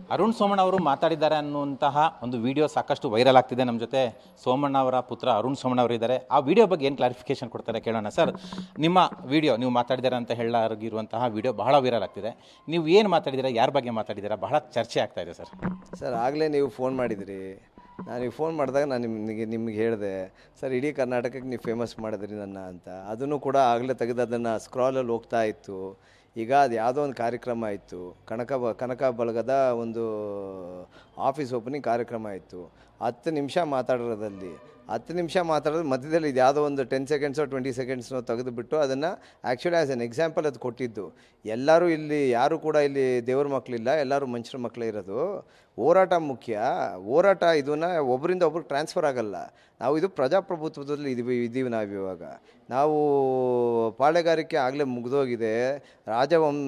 ಅರುಣ್ ಸೋಮಣ್ಣ ಅವರು ಮಾತಾಡಿದ್ದಾರೆ ಅನ್ನುವಂತಹ ಒಂದು ವಿಡಿಯೋ ಸಾಕಷ್ಟು ವೈರಲ್ ಆಗ್ತಿದೆ ನಮ್ಮ ಜೊತೆ ಸೋಮಣ್ಣ ಅವರ ಪುತ್ರ ಅರುಣ್ ಸೋಮಣ್ಣ ಅವರು ಇದ್ದಾರೆ ಆ ವಿಡಿಯೋ ಬಗ್ಗೆ ಏನು ಕ್ಲಾರಿಫಿಕೇಶನ್ ಕೊಡ್ತಾರೆ ಕೇಳೋಣ ಸರ್ ನಿಮ್ಮ ವಿಡಿಯೋ ನೀವು ಮಾತಾಡಿದ್ದಾರೆ ಅಂತ ಹೇಳಾಗಿರುವಂತಹ ವಿಡಿಯೋ ಬಹಳ ವೈರಲ್ ಆಗ್ತಿದೆ ನೀವು ಏನು ಮಾತಾಡಿದ್ದೀರಾ ಯಾರ ಬಗ್ಗೆ ಮಾತಾಡಿದ್ದೀರಾ ಬಹಳ ಚರ್ಚೆ ಆಗ್ತಾ ಇದೆ ಸರ್ ಸರ್ ಆಗಲೇ ನೀವು ಫೋನ್ ಮಾಡಿದಿರಿ ನಾನು ಫೋನ್ ಮಾಡಿದಾಗ ನಾನು ನಿಮಗೆ ನಿಮ್ಗೆ ಹೇಳಿದೆ ಸರ್ ಇಡೀ ಕರ್ನಾಟಕಕ್ಕೆ ನೀವು ಫೇಮಸ್ ಮಾಡಿದ್ರಿ ನನ್ನ ಅಂತ ಅದನ್ನು ಕೂಡ ಆಗಲೇ ತೆಗೆದು ಅದನ್ನು ಸ್ಕ್ರಾಲಲ್ಲಿ ಹೋಗ್ತಾ ಇತ್ತು ಈಗ ಅದು ಯಾವುದೋ ಒಂದು ಕಾರ್ಯಕ್ರಮ ಇತ್ತು ಕನಕ ಬ ಕನಕ ಬಳಗದ ಒಂದು ಆಫೀಸ್ ಓಪನಿಂಗ್ ಕಾರ್ಯಕ್ರಮ ಇತ್ತು ಹತ್ತು ನಿಮಿಷ ಮಾತಾಡೋದ್ರಲ್ಲಿ ಹತ್ತು ನಿಮಿಷ ಮಾತಾಡೋದು ಮಧ್ಯದಲ್ಲಿ ಇದು ಯಾವುದೋ ಒಂದು ಟೆನ್ ಸೆಕೆಂಡ್ಸೋ ಟ್ವೆಂಟಿ ಸೆಕೆಂಡ್ಸ್ನೋ ತೆಗೆದುಬಿಟ್ಟು ಅದನ್ನು ಆ್ಯಕ್ಚುಲಿ ಆ್ಯಸ್ ಎನ್ ಎಕ್ಸಾಂಪಲ್ ಅದು ಕೊಟ್ಟಿದ್ದು ಎಲ್ಲರೂ ಇಲ್ಲಿ ಯಾರು ಕೂಡ ಇಲ್ಲಿ ದೇವ್ರ ಮಕ್ಕಳಿಲ್ಲ ಎಲ್ಲರೂ ಮನುಷ್ಯರ ಮಕ್ಕಳೇ ಇರೋದು ಹೋರಾಟ ಮುಖ್ಯ ಹೋರಾಟ ಇದನ್ನ ಒಬ್ಬರಿಂದ ಒಬ್ರಿಗೆ ಟ್ರಾನ್ಸ್ಫರ್ ಆಗಲ್ಲ ನಾವು ಇದು ಪ್ರಜಾಪ್ರಭುತ್ವದಲ್ಲಿ ಇದೀವಿ ಇದ್ದೀವಿ ನಾವು ಇವಾಗ ನಾವು ಪಾಳೆಗಾರಿಕೆ ಆಗಲೇ ಮುಗಿದೋಗಿದೆ ರಾಜವಂ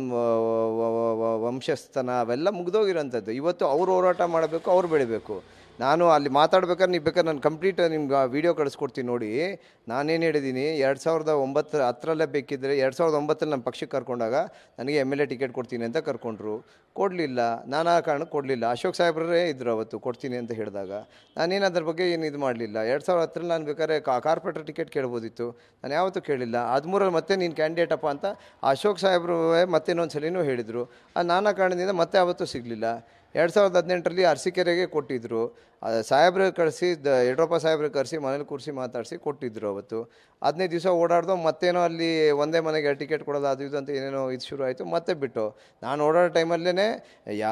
ವಂಶಸ್ಥನ ಅವೆಲ್ಲ ಮುಗಿದೋಗಿರೋಂಥದ್ದು ಇವತ್ತು ಅವ್ರು ಹೋರಾಟ ಮಾಡಬೇಕು ಅವ್ರು ಬೆಳಿಬೇಕು ನಾನು ಅಲ್ಲಿ ಮಾತಾಡ್ಬೇಕಾದ್ರೆ ನೀವು ಬೇಕಾದ್ರೆ ನಾನು ಕಂಪ್ಲೀಟ್ ನಿಮ್ಗೆ ವೀಡಿಯೋ ಕಳಿಸ್ಕೊಡ್ತೀನಿ ನೋಡಿ ನಾನೇನು ಹೇಳಿದ್ದೀನಿ ಎರಡು ಸಾವಿರದ ಒಂಬತ್ತು ಹತ್ತರಲ್ಲೇ ಬೇಕಿದ್ದರೆ ಎರಡು ಸಾವಿರದ ಒಂಬತ್ತರಲ್ಲಿ ನಮ್ಮ ಪಕ್ಷಕ್ಕೆ ಕರ್ಕೊಂಡಾಗ ನನಗೆ ಎಮ್ ಎಲ್ ಎ ಟಿಕೆಟ್ ಕೊಡ್ತೀನಿ ಅಂತ ಕರ್ಕೊಂಡ್ರು ಕೊಡಲಿಲ್ಲ ನಾನು ಆ ಕಾರಣಕ್ಕೆ ಕೊಡಲಿಲ್ಲ ಅಶೋಕ್ ಸಾಹೇಬ್ರೇ ಇದ್ರು ಅವತ್ತು ಕೊಡ್ತೀನಿ ಅಂತ ಹೇಳಿದಾಗ ನಾನೇನು ಅದ್ರ ಬಗ್ಗೆ ಏನು ಇದು ಮಾಡಲಿಲ್ಲ ಎರಡು ಸಾವಿರದ ಹತ್ತರಲ್ಲಿ ನಾನು ಬೇಕಾದ್ರೆ ಕಾರ್ಪೊರೇಟರ್ ಟಿಕೆಟ್ ಕೇಳ್ಬೋದಿತ್ತು ನಾನು ಯಾವತ್ತೂ ಕೇಳಿಲ್ಲ ಹದಿಮೂರಲ್ಲಿ ಮತ್ತೆ ನೀನು ಕ್ಯಾಂಡಿಡೇಟ್ ಅಪ್ಪ ಅಂತ ಅಶೋಕ್ ಸಾಹೇಬ್ರು ಮತ್ತೆ ಇನ್ನೊಂದು ಸಲಿನೂ ಹೇಳಿದರು ಆ ನಾನಾ ಕಾರಣದಿಂದ ಮತ್ತೆ ಅವತ್ತು ಸಿಗಲಿಲ್ಲ ಎರಡು ಸಾವಿರದ ಹದಿನೆಂಟರಲ್ಲಿ ಅರಸೀಕೆರೆಗೆ ಕೊಟ್ಟಿದ್ದರು ಸಾಹೇಬ್ರ ಕಳಿಸಿ ದ ಯಡಿಯೂರಪ್ಪ ಸಾಹೇಬ್ರಿಗೆ ಕರೆಸಿ ಮನೇಲಿ ಕೂರಿಸಿ ಮಾತಾಡಿಸಿ ಕೊಟ್ಟಿದ್ದರು ಅವತ್ತು ಹದಿನೈದು ದಿವಸ ಓಡಾಡ್ದು ಮತ್ತೇನೋ ಅಲ್ಲಿ ಒಂದೇ ಮನೆಗೆ ಟಿಕೆಟ್ ಕೊಡೋದು ಅದು ಇದು ಅಂತ ಏನೇನೋ ಇದು ಶುರು ಆಯಿತು ಮತ್ತೆ ಬಿಟ್ಟು ನಾನು ಓಡಾಡೋ ಟೈಮಲ್ಲೇ ಯಾ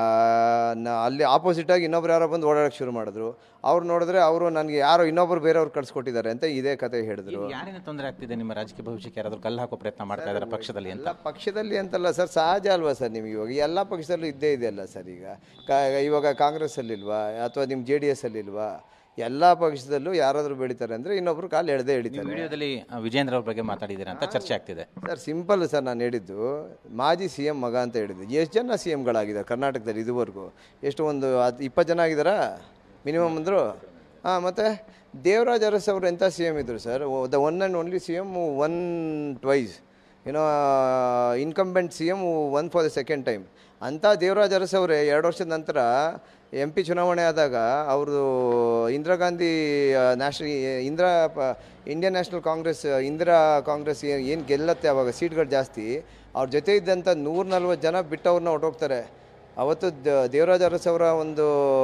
ನ- ಅಲ್ಲಿ ಆಪೋಸಿಟಾಗಿ ಇನ್ನೊಬ್ರು ಯಾರೋ ಬಂದು ಓಡಾಡೋಕ್ಕೆ ಶುರು ಮಾಡಿದ್ರು ಅವ್ರು ನೋಡಿದ್ರೆ ಅವರು ನನಗೆ ಯಾರೋ ಇನ್ನೊಬ್ರು ಬೇರೆಯವ್ರು ಕಳಿಸ್ಕೊಟ್ಟಿದ್ದಾರೆ ಅಂತ ಇದೇ ಕತೆ ಹೇಳಿದ್ರು ಯಾರಿಂದ ತೊಂದರೆ ಆಗ್ತಿದೆ ನಿಮ್ಮ ರಾಜಕೀಯ ಭವಿಷ್ಯಕ್ಕೆ ಯಾರಾದರೂ ಕಲ್ಲು ಹಾಕೋ ಪ್ರಯತ್ನ ಮಾಡ್ತಾ ಇದ್ದಾರೆ ಪಕ್ಷದಲ್ಲಿ ಅಂತ ಎಲ್ಲ ಪಕ್ಷದಲ್ಲಿ ಅಂತಲ್ಲ ಸರ್ ಸಹಜ ಅಲ್ವಾ ಸರ್ ನಿಮ್ಗೆ ಇವಾಗ ಎಲ್ಲ ಪಕ್ಷದಲ್ಲೂ ಇದ್ದೇ ಇದೆಯಲ್ಲ ಸರ್ ಈಗ ಕಾ ಇವಾಗ ಕಾಂಗ್ರೆಸ್ಸಲ್ಲಿಲ್ವಾ ಅಥವಾ ನಿಮ್ಮ ಜೆ ಡಿ ಎಸ್ ಅಲ್ಲಿಲ್ವಾ ಎಲ್ಲ ಪಕ್ಷದಲ್ಲೂ ಯಾರಾದರೂ ಬೆಳಿತಾರೆ ಅಂದರೆ ಇನ್ನೊಬ್ರು ಕಾಲು ಎಳೆದೇ ಎಳಿತಾರೆ ವಿಡಿಯೋದಲ್ಲಿ ವಿಜೇಂದ್ರ ಅವ್ರ ಬಗ್ಗೆ ಮಾತಾಡಿದ್ದೀರಾ ಅಂತ ಚರ್ಚೆ ಆಗ್ತಿದೆ ಸರ್ ಸಿಂಪಲ್ ಸರ್ ನಾನು ಹೇಳಿದ್ದು ಮಾಜಿ ಸಿ ಎಮ್ ಮಗ ಅಂತ ಹೇಳಿದ್ದು ಎಷ್ಟು ಜನ ಸಿ ಎಮ್ಗಳಾಗಿದ್ದಾರೆ ಕರ್ನಾಟಕದಲ್ಲಿ ಇದುವರೆಗೂ ಎಷ್ಟು ಒಂದು ಹತ್ತು ಇಪ್ಪತ್ತು ಜನ ಆಗಿದ್ದಾರಾ ಮಿನಿಮಮ್ ಅಂದರು ಹಾಂ ಮತ್ತು ದೇವರಾಜ್ ಅರಸ್ ಅವರು ಎಂಥ ಸಿ ಎಮ್ ಇದ್ದರು sir the one and only C M won twice ಏನೋ incumbent C M won for the second time ಅಂಥ ದೇವರಾಜ್ ಅರಸ್ ಅವರೇ ಎರಡು ವರ್ಷದ ನಂತರ ಎಂ ಪಿ ಚುನಾವಣೆ ಆದಾಗ ಅವ್ರದ್ದು ಇಂದಿರಾ ಗಾಂಧಿ ನ್ಯಾಷನಲ್ ಇಂದಿರಾ ಪ ಇಂಡಿಯನ್ ನ್ಯಾಷನಲ್ ಕಾಂಗ್ರೆಸ್ ಇಂದಿರಾ ಕಾಂಗ್ರೆಸ್ ಏನು ಗೆಲ್ಲತ್ತೆ ಅವಾಗ ಸೀಟ್ಗಳು ಜಾಸ್ತಿ ಅವ್ರ ಜೊತೆ ಇದ್ದಂಥ ನೂರ ನಲ್ವತ್ತು ಜನ ಬಿಟ್ಟವ್ರನ್ನ ಹೊರಟೋಗ್ತಾರೆ ಅವತ್ತು ದ- ದೇವರಾಜ ಅರಸ್ ಅವರ ಒಂದು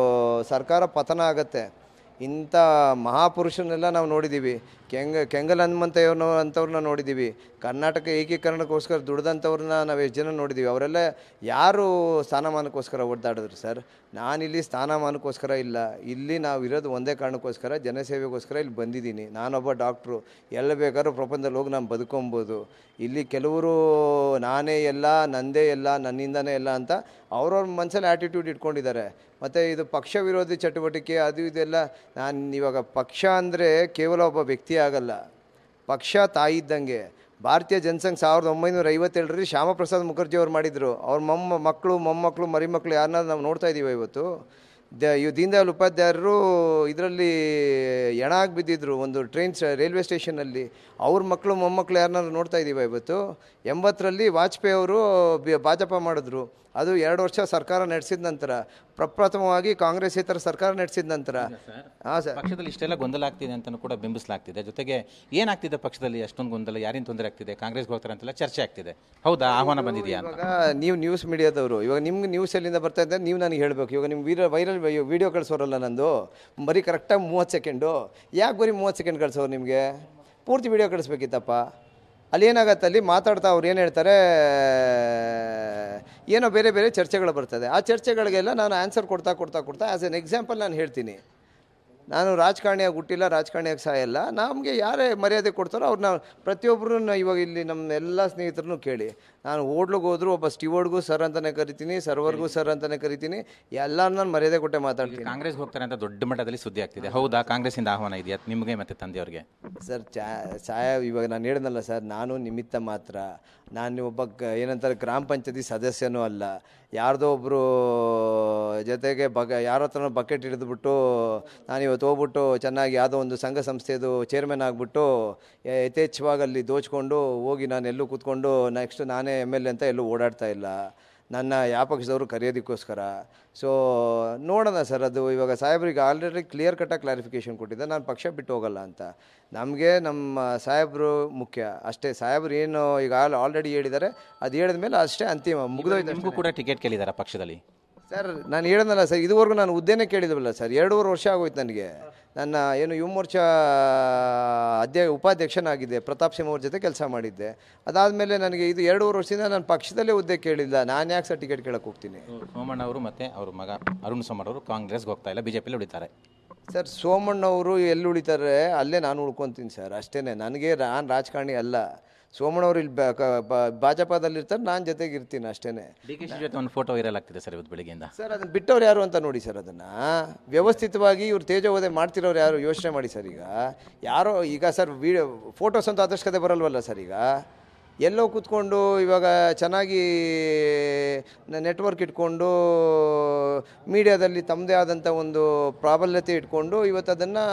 ಸರ್ಕಾರ ಪತನ ಆಗತ್ತೆ ಇಂಥ ಮಹಾಪುರುಷನೆಲ್ಲ ನಾವು ನೋಡಿದ್ದೀವಿ ಕೆಂಗ ಕೆಂಗಲ್ ಹನುಮಂತಯ್ಯವ್ರನ್ನ ಅಂಥವ್ರನ್ನ ನೋಡಿದ್ದೀವಿ ಕರ್ನಾಟಕ ಏಕೀಕರಣಕ್ಕೋಸ್ಕರ ದುಡ್ದಂಥವ್ರನ್ನ ನಾವು ಎಷ್ಟು ಜನ ನೋಡಿದ್ದೀವಿ ಅವರೆಲ್ಲ ಯಾರು ಸ್ಥಾನಮಾನಕ್ಕೋಸ್ಕರ ಓಡಾಡಿದ್ರು ಸರ್ ನಾನಿಲ್ಲಿ ಸ್ಥಾನಮಾನಕ್ಕೋಸ್ಕರ ಇಲ್ಲ ಇಲ್ಲಿ ನಾವು ಇರೋದು ಒಂದೇ ಕಾರಣಕ್ಕೋಸ್ಕರ ಜನಸೇವೆಗೋಸ್ಕರ ಇಲ್ಲಿ ಬಂದಿದ್ದೀನಿ ನಾನೊಬ್ಬ ಡಾಕ್ಟ್ರು ಎಲ್ಲ ಬೇಕಾದ್ರೂ ಪ್ರಪಂಚದಲ್ಲಿ ಹೋಗಿ ನಾನು ಬದುಕೊಬೋದು ಇಲ್ಲಿ ಕೆಲವರು ನಾನೇ ಎಲ್ಲ ನಂದೇ ಎಲ್ಲ ನನ್ನಿಂದನೇ ಎಲ್ಲ ಅಂತ ಅವ್ರವ್ರ ಮನಸ್ಸಲ್ಲಿ ಆ್ಯಟಿಟ್ಯೂಡ್ ಇಟ್ಕೊಂಡಿದ್ದಾರೆ ಮತ್ತು ಇದು ಪಕ್ಷ ವಿರೋಧಿ ಚಟುವಟಿಕೆ ಅದು ಇದೆಲ್ಲ ನಾನು ಇವಾಗ ಪಕ್ಷ ಅಂದರೆ ಕೇವಲ ಒಬ್ಬ ವ್ಯಕ್ತಿ ಆಗಲ್ಲ ಪಕ್ಷ ತಾಯಿ ಇದ್ದಂಗೆ ಭಾರತೀಯ ಜನಸಂಘ ಸಾವಿರದ ಒಂಬೈನೂರ ಐವತ್ತೇಳರಲ್ಲಿ ಶ್ಯಾಮಪ್ರಸಾದ್ ಮುಖರ್ಜಿ ಅವ್ರು ಮಾಡಿದರು ಅವ್ರ ಮೊಮ್ಮ ಮಕ್ಕಳು ಮೊಮ್ಮಕ್ಕಳು ಮರಿಮಕ್ಕಳು ಯಾರನ್ನ ನಾವು ನೋಡ್ತಾ ಇದ್ದೀವಿ ಇವತ್ತು ದ ಇವ್ ದೀನ್ ದಯಾಳ್ ಉಪಾಧ್ಯಾಯರು ಇದರಲ್ಲಿ ಎಣ ಆಗಿ ಬಿದ್ದಿದ್ರು ಒಂದು ಟ್ರೈನ್ ರೈಲ್ವೆ ಸ್ಟೇಷನಲ್ಲಿ ಅವ್ರ ಮಕ್ಕಳು ಮೊಮ್ಮಕ್ಕಳು ಯಾರನ್ನಾರು ನೋಡ್ತಾ ಇದ್ದೀವಿ ಇವತ್ತು ಎಂಬತ್ತರಲ್ಲಿ ವಾಜಪೇಯಿ ಅವರು ಬಿ- ಭಾಜಪ ಮಾಡಿದ್ರು ಅದು ಎರಡು ವರ್ಷ ಸರ್ಕಾರ ನಡೆಸಿದ ನಂತರ ಪ್ರಪ್ರಥಮವಾಗಿ ಕಾಂಗ್ರೆಸ್ಸೇತರ ಸರ್ಕಾರ ನಡೆಸಿದ ನಂತರ ಹಾಂ ಸರ್ ಪಕ್ಷದಲ್ಲಿ ಇಷ್ಟೆಲ್ಲ ಗೊಂದಲ ಆಗ್ತಿದೆ ಅಂತಲೂ ಕೂಡ ಬಿಂಬಿಸಲಾಗ್ತಿದೆ ಜೊತೆಗೆ ಏನಾಗ್ತಿದೆ ಪಕ್ಷದಲ್ಲಿ ಅಷ್ಟೊಂದು ಗೊಂದಲ ಯಾರಿಂದ ತೊಂದರೆ ಆಗ್ತಿದೆ ಕಾಂಗ್ರೆಸ್ಗೆ ಹೋಗ್ತಾರೆ ಅಂತೆಲ್ಲ ಚರ್ಚೆ ಆಗ್ತಿದೆ ಹೌದಾ ಆಹ್ವಾನ ಬಂದಿದೆಯಾ ಅಂತ ಇವಾಗ ನೀವು ನ್ಯೂಸ್ ಮೀಡಿಯಾದವರು ಇವಾಗ ನಿಮ್ಗೆ ನ್ಯೂಸ್ ಎಲ್ಲಿಂದ ಬರ್ತಾ ಇದ್ದರೆ ನೀವು ನನಗೆ ಹೇಳಬೇಕು ಇವಾಗ ನಿಮ್ಮ ವೀರ ವೈರಲ್ ವಿಡಿಯೋ ಕಳಿಸೋರಲ್ಲ ನಂದು ಬರೀ ಕರೆಕ್ಟಾಗಿ ಮೂವತ್ತು ಸೆಕೆಂಡು ಯಾಕೆ ಬರೀ ಮೂವತ್ತು ಸೆಕೆಂಡ್ ಕಳಿಸೋರು ನಿಮಗೆ ಪೂರ್ತಿ ವಿಡಿಯೋ ಕಳಿಸ್ಬೇಕಿತ್ತಪ್ಪ ಅಲ್ಲಿ ಏನಾಗತ್ತೆ ಅಲ್ಲಿ ಮಾತಾಡ್ತಾ ಅವ್ರು ಏನು ಹೇಳ್ತಾರೆ ಏನೋ ಬೇರೆ ಬೇರೆ ಚರ್ಚೆಗಳು ಬರ್ತದೆ ಆ ಚರ್ಚೆಗಳಿಗೆಲ್ಲ ನಾನು ಆನ್ಸರ್ ಕೊಡ್ತಾ ಕೊಡ್ತಾ ಕೊಡ್ತಾ ಆ್ಯಸ್ ಎನ್ ಎಕ್ಸಾಂಪಲ್ ನಾನು ಹೇಳ್ತೀನಿ ನಾನು ರಾಜಕಾರಣಿಯಾಗಿ ಹುಟ್ಟಿಲ್ಲ ರಾಜಕಾರಣಿಯಾಗಿ ಸಾಯಲ್ಲ ನಮಗೆ ಯಾರೇ ಮರ್ಯಾದೆ ಕೊಡ್ತಾರೋ ಅವ್ರನ್ನ ಪ್ರತಿಯೊಬ್ಬರು ಇವಾಗ ಇಲ್ಲಿ ನಮ್ಮ ಎಲ್ಲ ಸ್ನೇಹಿತರನ್ನು ಕೇಳಿ ನಾನು ಹೋಟ್ಲಿಗೆ ಹೋದ್ರು ಒಬ್ಬ ಸ್ಟಿವರ್ಡ್ಗೂ ಸರ್ ಅಂತಲೇ ಕರಿತೀನಿ ಸರ್ವರ್ಗೂ ಸರ್ ಅಂತಲೇ ಕರಿತೀನಿ ಎಲ್ಲರೂ ನಾನು ಮರ್ಯಾದೆ ಕೊಟ್ಟೆ ಮಾತಾಡ್ತೀನಿ ಕಾಂಗ್ರೆಸ್ಗೆ ಹೋಗ್ತಾರೆ ಅಂತ ದೊಡ್ಡ ಮಟ್ಟದಲ್ಲಿ ಸುದ್ದಿ ಆಗ್ತಿದೆ ಹೌದಾ ಕಾಂಗ್ರೆಸ್ಸಿಂದ ಆಹ್ವಾನ ಇದೆಯಾ ನಿಮಗೆ ಮತ್ತೆ ತಂದೆಯವ್ರಿಗೆ ಸರ್ ಚಾ ಛಾಯ ಇವಾಗ ನಾನು ಹೇಳಿದ್ನಲ್ಲ ಸರ್ ನಾನು ನಿಮಿತ್ತ ಮಾತ್ರ ನಾನು ಒಬ್ಬ ಗ- ಏನಂತಾರೆ ಗ್ರಾಮ ಪಂಚಾಯತಿ ಸದಸ್ಯನೂ ಅಲ್ಲ ಯಾರ್ದೋ ಒಬ್ಬರು ಜೊತೆಗೆ ಬಗ ಯಾರ ಹತ್ರನೋ ಬಕೆಟ್ ಹಿಡಿದ್ಬಿಟ್ಟು ನಾನು ಇವತ್ತು ಹೋಗ್ಬಿಟ್ಟು ಚೆನ್ನಾಗಿ ಯಾವುದೋ ಒಂದು ಸಂಘ ಸಂಸ್ಥೆದು ಚೇರ್ಮನ್ ಆಗಿಬಿಟ್ಟು ಯಥೇಚ್ಛವಾಗಿ ಅಲ್ಲಿ ದೋಚ್ಕೊಂಡು ಹೋಗಿ ನಾನು ಎಲ್ಲೂ ಕೂತ್ಕೊಂಡು ನೆಕ್ಸ್ಟ್ ನಾನೇ ಎಮ್ ಎಲ್ ಎ ಅಂತ ಎಲ್ಲೂ ಓಡಾಡ್ತಾ ಇಲ್ಲ ನನ್ನ ಯಾವ ಪಕ್ಷದವರು ಕರೆಯೋದಕ್ಕೋಸ್ಕರ ಸೊ ನೋಡೋಣ ಸರ್ ಅದು ಇವಾಗ ಸಾಹೇಬ್ರಿಗೆ ಆಲ್ರೆಡಿ ಕ್ಲಿಯರ್ ಕಟ್ಟಾಗಿ ಕ್ಲಾರಿಫಿಕೇಶನ್ ಕೊಟ್ಟಿದ್ದೆ ನಾನು ಪಕ್ಷ ಬಿಟ್ಟು ಹೋಗಲ್ಲ ಅಂತ ನಮಗೆ ನಮ್ಮ ಸಾಹೇಬರು ಮುಖ್ಯ ಅಷ್ಟೇ ಸಾಹೇಬ್ರು ಏನು ಈಗ ಆಲ್ರೆಡಿ ಹೇಳಿದ್ದಾರೆ ಅದು ಹೇಳಿದ ಮೇಲೆ ಅಷ್ಟೇ ಅಂತಿಮ ಮುಗಿದೋಯ್ತು ನಿಮಗೂ ಕೂಡ ಟಿಕೆಟ್ ಕೇಳಿದಾರ ಪಕ್ಷದಲ್ಲಿ ಸರ್ ನಾನು ಹೇಳಿದ್ನಲ್ಲ ಸರ್ ಇದುವರೆಗೂ ನಾನು ಹುದ್ದೆನೇ ಕೇಳಿದ್ವಲ್ಲ ಸರ್ ಎರಡೂವರೆ ವರ್ಷ ಆಗೋಯ್ತು ನನಗೆ ನನ್ನ ಏನು ಯುವ ಮೋರ್ಚಾ ಅಧ್ಯ ಉಪಾಧ್ಯಕ್ಷನಾಗಿದ್ದೆ ಪ್ರತಾಪ್ ಸಿಂಹ ಅವ್ರ ಜೊತೆ ಕೆಲಸ ಮಾಡಿದ್ದೆ ಅದಾದಮೇಲೆ ನನಗೆ ಇದು ಎರಡೂವರೆ ವರ್ಷದಿಂದ ನಾನು ಪಕ್ಷದಲ್ಲೇ ಹುದ್ದೆ ಕೇಳಿಲ್ಲ ನಾನು ಯಾಕೆ ಸರ್ ಟಿಕೆಟ್ ಕೇಳಕ್ಕೆ ಹೋಗ್ತೀನಿ ಸೋಮಣ್ಣ ಅವರು ಮತ್ತೆ ಅವ್ರ ಮಗ ಅರುಣ್ ಸೋಮಣ್ಣ ಅವರು ಕಾಂಗ್ರೆಸ್ಗೆ ಹೋಗ್ತಾ ಇಲ್ಲ ಬಿಜೆಪಿಲಿ ಉಳಿತಾರೆ ಸರ್ ಸೋಮಣ್ಣವರು ಎಲ್ಲಿ ಉಳಿತಾರೆ ಅಲ್ಲೇ ನಾನು ಉಳ್ಕೊತೀನಿ ಸರ್ ಅಷ್ಟೇ ನನಗೆ ನಾನು ರಾಜಕಾರಣಿ ಅಲ್ಲ ಸೋಮಣ್ಣವ್ರು ಇಲ್ಲಿ ಬ- ಕ- ಬ- ಭಾಜಪದಲ್ಲಿರ್ತಾರೆ ನಾನು ಜೊತೆಗೆ ಇರ್ತೀನಿ ಅಷ್ಟೇ ಡಿ ಕೆ ಶಿ ಜೊತೆ ಒಂದು ಫೋಟೋ ವೈರಲ್ ಆಗ್ತಿದೆ ಸರ್ ಇವತ್ತು ಬೆಳಿಗ್ಗೆಯಿಂದ ಸರ್ ಅದನ್ನ ಬಿಟ್ಟವ್ರು ಯಾರು ಅಂತ ನೋಡಿ ಸರ್ ಅದನ್ನ ವ್ಯವಸ್ಥಿತವಾಗಿ ಇವ್ರು ತೇಜೋವಧೆ ಮಾಡ್ತಿರೋರು ಯಾರು ಯೋಚನೆ ಮಾಡಿ ಸರ್ ಈಗ ಯಾರೋ ಈಗ ಸರ್ ವಿಡಿಯೋ ಫೋಟೋಸ್ ಅಂತ ಅವಶ್ಯಕತೆ ಬರಲ್ವಲ್ಲ ಸರ್ ಈಗ ಎಲ್ಲೋ ಕೂತ್ಕೊಂಡು ಇವಾಗ ಚೆನ್ನಾಗಿ ನೆಟ್ವರ್ಕ್ ಇಟ್ಕೊಂಡು ಮೀಡಿಯಾದಲ್ಲಿ ತಮ್ಮದೇ ಆದಂಥ ಒಂದು ಪ್ರಾಬಲ್ಯತೆ ಇಟ್ಕೊಂಡು ಇವತ್ತು ಅದನ್ನು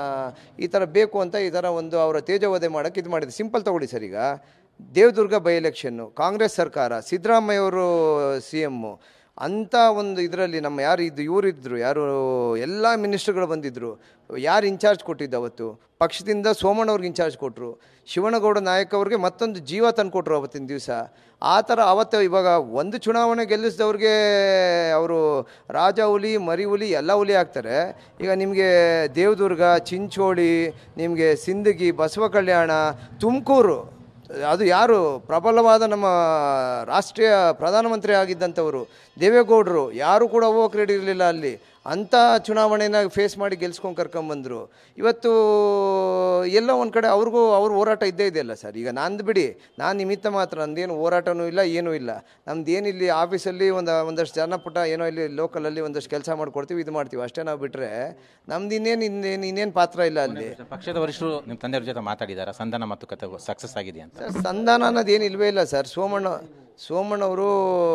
ಈ ಥರ ಬೇಕು ಅಂತ ಈ ಥರ ಒಂದು ಅವರ ತೇಜೋವಧೆ ಮಾಡೋಕ್ಕೆ ಇದು ಮಾಡಿದೆ ಸಿಂಪಲ್ ತಗೊಳ್ಳಿ ಸರ್ ಈಗ ದೇವದುರ್ಗ ಬೈ ಎಲೆಕ್ಷನ್ನು ಕಾಂಗ್ರೆಸ್ ಸರ್ಕಾರ ಸಿದ್ದರಾಮಯ್ಯವರು ಸಿ ಎಮ್ಮು ಅಂಥ ಒಂದು ಇದರಲ್ಲಿ ನಮ್ಮ ಯಾರು ಇದು ಇವರಿದ್ದರು ಯಾರು ಎಲ್ಲ ಮಿನಿಸ್ಟ್ರುಗಳು ಬಂದಿದ್ದರು ಯಾರು ಇನ್ಚಾರ್ಜ್ ಕೊಟ್ಟಿದ್ದು ಅವತ್ತು ಪಕ್ಷದಿಂದ ಸೋಮಣ್ಣವ್ರಿಗೆ ಇನ್ಚಾರ್ಜ್ ಕೊಟ್ಟರು ಶಿವನಗೌಡ ನಾಯಕ್ ಅವ್ರಿಗೆ ಮತ್ತೊಂದು ಜೀವ ತಂದುಕೊಟ್ರು ಅವತ್ತಿನ ದಿವಸ ಆ ಥರ ಅವತ್ತು ಇವಾಗ ಒಂದು ಚುನಾವಣೆ ಗೆಲ್ಲಿಸಿದವ್ರಿಗೆ ಅವರು ರಾಜ ಹುಲಿ ಮರಿ ಹುಲಿ ಎಲ್ಲ ಹುಲಿ ಆಗ್ತಾರೆ ಈಗ ನಿಮಗೆ ದೇವದುರ್ಗ ಚಿಂಚೋಳಿ ನಿಮಗೆ ಸಿಂದಗಿ ಬಸವ ಕಲ್ಯಾಣ ತುಮಕೂರು ಅದು ಯಾರು ಪ್ರಬಲವಾದ ನಮ್ಮ ರಾಷ್ಟ್ರೀಯ ಪ್ರಧಾನಮಂತ್ರಿ ಆಗಿದ್ದಂಥವರು ದೇವೇಗೌಡರು ಯಾರು ಕೂಡ ಹೋಗಕ್ಕೆ ರೆಡಿ ಇರಲಿಲ್ಲ ಅಲ್ಲಿ ಅಂಥ ಚುನಾವಣೆನ ಫೇಸ್ ಮಾಡಿ ಗೆಲ್ಸ್ಕೊಂಡು ಕರ್ಕೊಂಬಂದರು ಇವತ್ತು ಎಲ್ಲೋ ಒಂದು ಕಡೆ ಅವ್ರಿಗೂ ಅವ್ರ ಹೋರಾಟ ಇದ್ದೇ ಇದೆಯಲ್ಲ ಸರ್ ಈಗ ನಂದು ಬಿಡಿ ನಾನು ನಿಮಿತ್ತ ಮಾತ್ರ ನಂದೇನು ಹೋರಾಟನೂ ಇಲ್ಲ ಏನೂ ಇಲ್ಲ ನಮ್ದು ಏನಿಲ್ಲಿ ಆಫೀಸಲ್ಲಿ ಒಂದು ಒಂದಷ್ಟು ಜನ ಪುಟ್ಟ ಏನೋ ಇಲ್ಲಿ ಲೋಕಲಲ್ಲಿ ಒಂದಷ್ಟು ಕೆಲಸ ಮಾಡ್ಕೊಡ್ತೀವಿ ಇದು ಮಾಡ್ತೀವಿ ಅಷ್ಟೇ ನಾವು ಬಿಟ್ಟರೆ ನಮ್ದು ಇನ್ನೇನು ಇನ್ನೇನು ಇನ್ನೇನು ಪಾತ್ರ ಇಲ್ಲ ಅಲ್ಲಿ ಪಕ್ಷದ ವರಿಷ್ಠರು ನಿಮ್ಮ ತಂದೆಯವ್ರ ಜೊತೆ ಮಾತಾಡಿದಾರ ಸಂಧಾನ ಮಾತುಕತೆ ಸಕ್ಸಸ್ ಆಗಿದೆ ಅಂತ ಸರ್ ಸಂಧಾನ ಅನ್ನೋದು ಏನು ಇಲ್ವೇ ಇಲ್ಲ ಸರ್ ಸೋಮಣ್ಣ ಸೋಮಣ್ಣವರು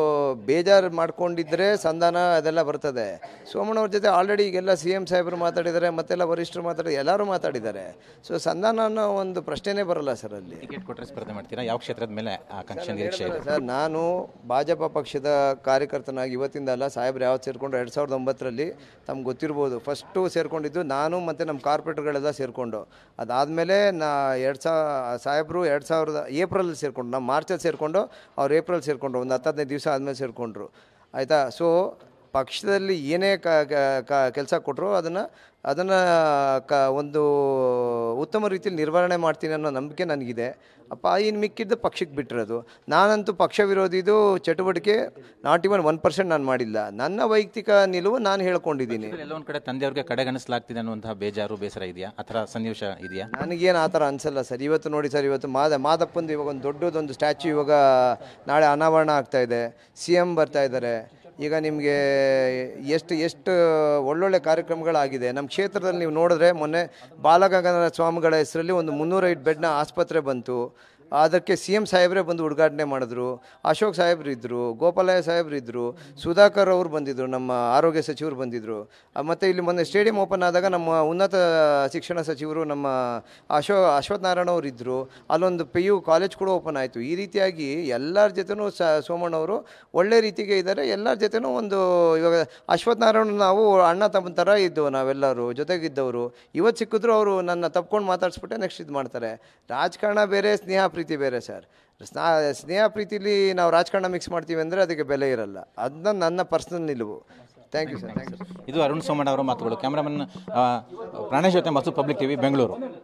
ಬೇಜಾರು ಮಾಡ್ಕೊಂಡಿದ್ರೆ ಸಂಧಾನ ಅದೆಲ್ಲ ಬರ್ತದೆ ಸೋಮಣ್ಣವ್ರ ಜೊತೆ ಆಲ್ರೆಡಿ ಈಗೆಲ್ಲ ಸಿ ಎಮ್ ಸಾಹೇಬರು ಮಾತಾಡಿದ್ದಾರೆ ಮತ್ತೆಲ್ಲ ವರಿಷ್ಠರು ಮಾತಾಡಿ ಎಲ್ಲರೂ ಮಾತಾಡಿದ್ದಾರೆ ಸೊ ಸಂಧಾನ ಅನ್ನೋ ಒಂದು ಪ್ರಶ್ನೆನೇ ಬರಲ್ಲ ಸರ್ ಅಲ್ಲಿ ಟಿಕೆಟ್ ಕೊಟ್ಟರೆ ಸ್ಪರ್ಧೆ ಮಾಡ್ತೀರಾ ಯಾವ ಕ್ಷೇತ್ರದ ಮೇಲೆ ಆಕಾಂಕ್ಷೆ ನಿರೀಕ್ಷೆ ಇದೆ ಸರ್ ನಾನು ಭಾಜಪ ಪಕ್ಷದ ಕಾರ್ಯಕರ್ತನಾಗಿ ಇವತ್ತಿಂದ ಅಲ್ಲ ಸಾಹೇಬ್ರು ಯಾವತ್ತು ಸೇರಿಕೊಂಡು ಎರಡು ಸಾವಿರದ ಒಂಬತ್ತರಲ್ಲಿ ತಮ್ಗೆ ಗೊತ್ತಿರ್ಬೋದು ಫಸ್ಟು ಸೇರಿಕೊಂಡಿದ್ದು ನಾನು ಮತ್ತು ನಮ್ಮ ಕಾರ್ಪೊರೇಟರ್ಗಳೆಲ್ಲ ಸೇರಿಕೊಂಡು ಅದಾದಮೇಲೆ ನಾ ಎರಡು ಸಾವಿರ ಸಾಹೇಬರು ಎರಡು ಸಾವಿರದ ಏಪ್ರಿಲಲ್ಲಿ ಸೇರಿಕೊಂಡು ನಾವು ಮಾರ್ಚಲ್ಲಿ ಸೇರಿಕೊಂಡು ಅವ್ರು ಏಪ್ರಿಲ್ ಸೇರಿಕೊಂಡ್ರು ಒಂದು ಹತ್ತು ಹದಿನೈದು ದಿವಸ ಆದಮೇಲೆ ಸೇರಿಕೊಂಡ್ರು ಆಯಿತಾ ಸೊ ಪಕ್ಷದಲ್ಲಿ ಏನೇ ಕ ಕೆಲಸ ಕೊಟ್ಟರು ಅದನ್ನು ಅದನ್ನು ಕ ಒಂದು ಉತ್ತಮ ರೀತಿಯಲ್ಲಿ ನಿರ್ವಹಣೆ ಮಾಡ್ತೀನಿ ಅನ್ನೋ ನಂಬಿಕೆ ನನಗಿದೆ ಅಪ್ಪ ಇನ್ನು ಮಿಕ್ಕಿದ್ದು ಪಕ್ಷಕ್ಕೆ ಬಿಟ್ಟಿರೋದು ನಾನಂತೂ ಪಕ್ಷ ವಿರೋಧಿದು ಚಟುವಟಿಕೆ ನಾಟ್ ಇವನ್ ಒನ್ ಪರ್ಸೆಂಟ್ ನಾನು ಮಾಡಿಲ್ಲ ನನ್ನ ವೈಯಕ್ತಿಕ ನಿಲುವು ನಾನು ಹೇಳ್ಕೊಂಡಿದ್ದೀನಿ ಎಲ್ಲ ಒಂದ್ ಕಡೆ ತಂದೆಯವ್ರಿಗೆ ಕಡೆಗಣಿಸಲಾಗ್ತಿದೆ ಅನ್ನುವಂತಹ ಬೇಜಾರು ಬೇಸರ ಇದೆಯಾ ಆ ಥರ ಸನ್ನಿವೇಶ ಇದೆಯಾ ನನಗೇನು ಆ ಥರ ಅನಿಸಲ್ಲ ಸರ್ ಇವತ್ತು ನೋಡಿ ಸರ್ ಇವತ್ತು ಮಾದ ಮಾದಪ್ಪಂದು ಇವಾಗ ಒಂದು ದೊಡ್ಡದೊಂದು ಸ್ಟ್ಯಾಚ್ಯೂ ಇವಾಗ ನಾಳೆ ಅನಾವರಣ ಆಗ್ತಾ ಇದೆ ಸಿ ಎಮ್ ಬರ್ತಾ ಇದ್ದಾರೆ ಈಗ ನಿಮಗೆ ಎಷ್ಟು ಎಷ್ಟು ಒಳ್ಳೊಳ್ಳೆ ಕಾರ್ಯಕ್ರಮಗಳಾಗಿದೆ ನಮ್ಮ ಕ್ಷೇತ್ರದಲ್ಲಿ ನೀವು ನೋಡಿದ್ರೆ ಮೊನ್ನೆ ಬಾಲಗಂಗಾಧರ ಸ್ವಾಮಿಗಳ ಹೆಸರಲ್ಲಿ ಒಂದು ಮುನ್ನೂರೈದು ಬೆಡ್ನ ಆಸ್ಪತ್ರೆ ಬಂತು ಅದಕ್ಕೆ ಸಿ ಎಮ್ ಸಾಹೇಬ್ರೇ ಬಂದು ಉದ್ಘಾಟನೆ ಮಾಡಿದ್ರು ಅಶೋಕ್ ಸಾಹೇಬ್ರು ಇದ್ದರು ಗೋಪಾಲಯ್ಯ ಸಾಹೇಬ್ರು ಇದ್ದರು ಸುಧಾಕರ್ ಅವರು ಬಂದಿದ್ದರು ನಮ್ಮ ಆರೋಗ್ಯ ಸಚಿವರು ಬಂದಿದ್ದರು ಮತ್ತು ಇಲ್ಲಿ ಮೊನ್ನೆ ಸ್ಟೇಡಿಯಂ ಓಪನ್ ಆದಾಗ ನಮ್ಮ ಉನ್ನತ ಶಿಕ್ಷಣ ಸಚಿವರು ನಮ್ಮ ಅಶೋ ಅಶ್ವಥ್ ನಾರಾಯಣ ಅವರು ಇದ್ದರು ಅಲ್ಲೊಂದು ಪಿ ಯು ಕಾಲೇಜ್ ಕೂಡ ಓಪನ್ ಆಯಿತು ಈ ರೀತಿಯಾಗಿ ಎಲ್ಲರ ಜೊತೆನೂ ಸ ಸೋಮಣ್ಣವರು ಒಳ್ಳೆ ರೀತಿಗೆ ಇದ್ದಾರೆ ಎಲ್ಲರ ಜೊತೆನೂ ಒಂದು ಇವಾಗ ಅಶ್ವಥ್ ನಾರಾಯಣ ನಾವು ಅಣ್ಣ ತಮ್ಮ ಥರ ಇದ್ದವು ನಾವೆಲ್ಲರೂ ಜೊತೆಗಿದ್ದವರು ಇವತ್ತು ಸಿಕ್ಕಿದ್ರು ಅವರು ನನ್ನ ತಪ್ಕೊಂಡು ಮಾತಾಡಿಸ್ಬಿಟ್ಟೆ ನೆಕ್ಸ್ಟ್ ಇದು ಮಾಡ್ತಾರೆ ರಾಜಕಾರಣ ಬೇರೆ ಸ್ನೇಹ ಪ್ರೀತಿ ಬೇರೆ ಸರ್ ಸ್ನಾ ಸ್ನೇಹ ಪ್ರೀತಿಲಿ ನಾವು ರಾಜಕಾರಣ ಮಿಕ್ಸ್ ಮಾಡ್ತೀವಿ ಅಂದರೆ ಅದಕ್ಕೆ ಬೆಲೆ ಇರಲ್ಲ ಅದನ್ನ ನನ್ನ ಪರ್ಸನಲ್ ನಿಲುವು thank you sir thank you ಇದು ಅರುಣ್ ಸೋಮಣ್ಣ ಅವರ ಮಾತುಗಳು ಕ್ಯಾಮ್ರಾಮನ್ ಪ್ರಾಣೇಶ್ ಜೊತೆ ಮತ್ತು ಪಬ್ಲಿಕ್ ಟಿವಿ ಬೆಂಗಳೂರು